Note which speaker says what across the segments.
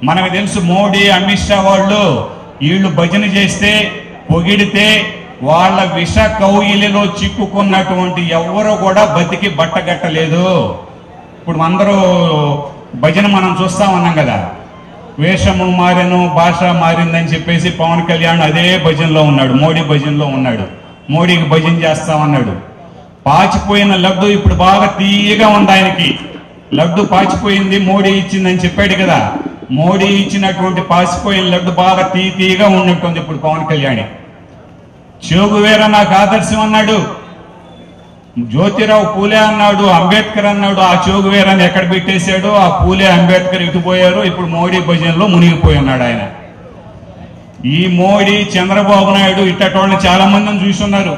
Speaker 1: మనకు తెలుసు మోడీ అమిత్ షా వాళ్ళు వీళ్ళు భజన చేస్తే పొగిడితే వాళ్ళ విష కౌగిలిలో చిక్కుకున్నటువంటి ఎవ్వరూ కూడా బతికి బట్టగట్టలేదు ఇప్పుడు అందరూ భజన మనం చూస్తా ఉన్నాం కదా వేషము మారెను భాష మారిందని చెప్పేసి పవన్ కళ్యాణ్ అదే భజనలో ఉన్నాడు మోడీ భజనలో ఉన్నాడు మోడీకి భజన చేస్తా ఉన్నాడు పాచిపోయిన లడ్డు ఇప్పుడు బాగా తీయగా ఉంది ఆయనకి లడ్డు పాచిపోయింది మోడీ ఇచ్చిందని చెప్పాడు కదా మోడీ ఇచ్చినటువంటి పాచిపోయిన లడ్డు బాగా తీ తీయగా ఉన్నట్టుంది ఇప్పుడు పవన్ కళ్యాణ్ చెగువేర నాకు ఆదర్శం అన్నాడు జ్యోతిరావు పూలే అన్నాడు అంబేద్కర్ అన్నాడు ఆ చోగువేరాన్ని ఎక్కడ పెట్టేశాడు ఆ పూలే అంబేద్కర్ ఇటుపోయారు ఇప్పుడు మోడీ భజనలో మునిగిపోయి ఉన్నాడు ఆయన ఈ మోడీ చంద్రబాబు నాయుడు ఇట్టటోళ్ళని చాలా మందిని చూస్తున్నారు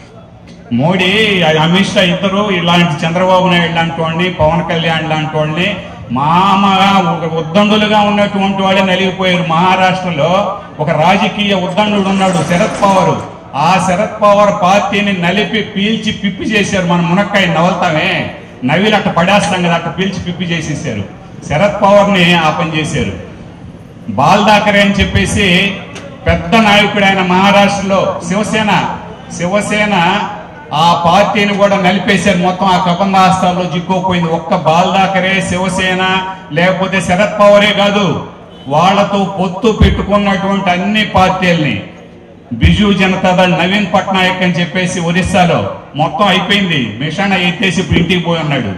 Speaker 1: మోడీ అమిత్ షా ఇద్దరు ఇలాంటి చంద్రబాబు నాయుడు లాంటి వాడిని పవన్ కళ్యాణ్ లాంటి వాడిని మామగా ఒక ఉద్దండులుగా ఉన్నటువంటి వాళ్ళే నలిగిపోయారు మహారాష్ట్రలో ఒక రాజకీయ ఉద్దండుడు ఉన్నాడు శరద్ పవార్ ఆ శరద్ పవార్ పార్టీని నలిపి పీల్చి పిప్పి చేశారు మన మునక్కాయ నవలుతామే నవిలు అట్ట పడేస్తాం కదా అట్ట పీల్చి పిప్పి చేసేసారు శరద్ పవార్ ని ఆ పని చేశారు బాల్దాకరే అని చెప్పేసి పెద్ద నాయకుడు ఆయన మహారాష్ట్రలో శివసేన శివసేన ఆ పార్టీని కూడా నలిపేశారు మొత్తం ఆ కబంధాస్తాల్లో చిక్కుపోయింది ఒక్క బాల్దాకరే శివసేన లేకపోతే శరద్ పవారే కాదు వాళ్ళతో పొత్తు పెట్టుకున్నటువంటి అన్ని పార్టీల్ని బిజు జనతాదళ్ నవీన్ పట్నాయక్ అని చెప్పేసి ఒరిస్సాలో మొత్తం అయిపోయింది మిషాన ఎత్తేసి ఇప్పుడు ఇంటికి పోయి ఉన్నాడు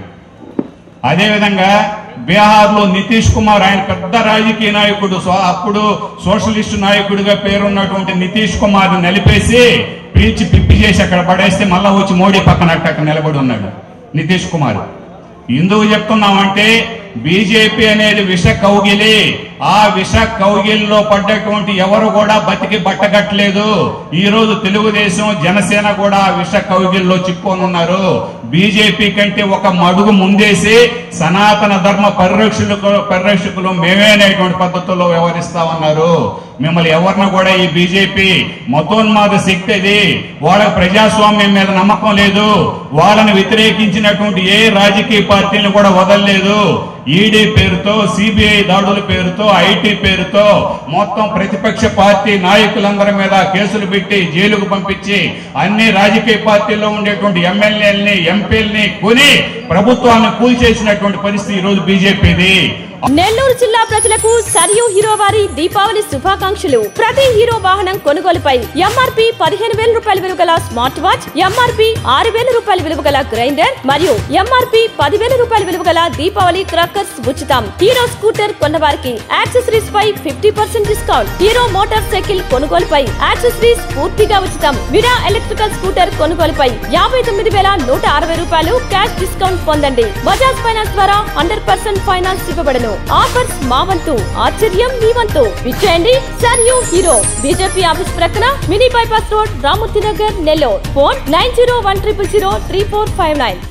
Speaker 1: అదేవిధంగా బీహార్ లో నితీష్ కుమార్ ఆయన పెద్ద రాజకీయ నాయకుడు సో- అప్పుడు సోషలిస్ట్ నాయకుడిగా పేరున్నటువంటి నితీష్ కుమార్ నలిపేసి పీల్చి పిప్పి చేసి అక్కడ పడేస్తే మళ్ళా వచ్చి మోడీ పక్కన అట్ట అక్కడ నిలబడి ఉన్నాడు నితీష్ కుమార్ ఎందుకు చెప్తున్నామంటే బీజేపీ అనేది విష కౌగిలి ఆ విష కౌగిలిలో పడ్డటువంటి ఎవరు కూడా బతికి బట్టగట్టలేదు ఈ రోజు తెలుగుదేశం జనసేన కూడా ఆ విష కౌగిలిలో చిక్కుకొని ఉన్నారు బీజేపీ కంటే ఒక మడుగు ముందేసి సనాతన ధర్మ పరిరక్షకులు పరిరక్షకులు మేమే అనేటువంటి పద్ధతుల్లో వ్యవహరిస్తా ఉన్నారు మిమ్మల్ని ఎవరిని కూడా ఈ బీజేపీ మతోన్మాద శక్తి అది వాళ్ళకి ప్రజాస్వామ్యం మీద నమ్మకం లేదు వాళ్ళని వ్యతిరేకించినటువంటి ఏ రాజకీయ పార్టీని కూడా వదలలేదు ఈడీ పేరుతో సిబిఐ దాడుల పేరుతో ఐటీ పేరుతో మొత్తం ప్రతిపక్ష పార్టీ నాయకులందరి మీద కేసులు పెట్టి జైలుకు పంపించి అన్ని రాజకీయ పార్టీల్లో ఉండేటువంటి ఎమ్మెల్యేలని ఎంపీలని కొని ప్రభుత్వాన్ని కూల్చేసినటువంటి పరిస్థితి ఈ రోజు బీజేపీది
Speaker 2: నెల్లూరు జిల్లా ప్రజలకు సరియు హీరో వారి దీపావళి శుభాకాంక్షలు ప్రతి హీరో వాహనం కొనుగోలుపై ఎంఆర్పి పదిహేను వేల రూపాయల విలువ గల స్మార్ట్ వాచ్ ఎంఆర్పి ఆరు వేల రూపాయల విలువ గల గ్రైండర్ మరియు ఎంఆర్పి పదివేల రూపాయల విలువ గల దీపావళి క్రాకర్స్ ఉచితం హీరో స్కూటర్ కొన్నవారికి యాక్సెసరీస్ పై fifty percent discount Hero motorcycle కొనుగోలుపై యాక్సెసరీస్ పూర్తిగా ఉచితం విరా ఎలక్ట్రికల్ స్కూటర్ కొనుగోలుపై యాభై తొమ్మిది వేల నూట అరవై రూపాయలు క్యాష్ డిస్కౌంట్ పొందండి బజాజ్ ఫైనాన్స్ ద్వారా హండ్రెడ్ పర్సెంట్ ఫైనాన్స్ ఇవ్వబడను ఆఫర్స్ మా వంతు ఆశ్చర్యం మీ వంతు విచ్చేయండి sir you Hero BJP office ప్రక్కన mini bypass road Ramurthy Nagar Nellore phone nine zero one triple zero three four five nine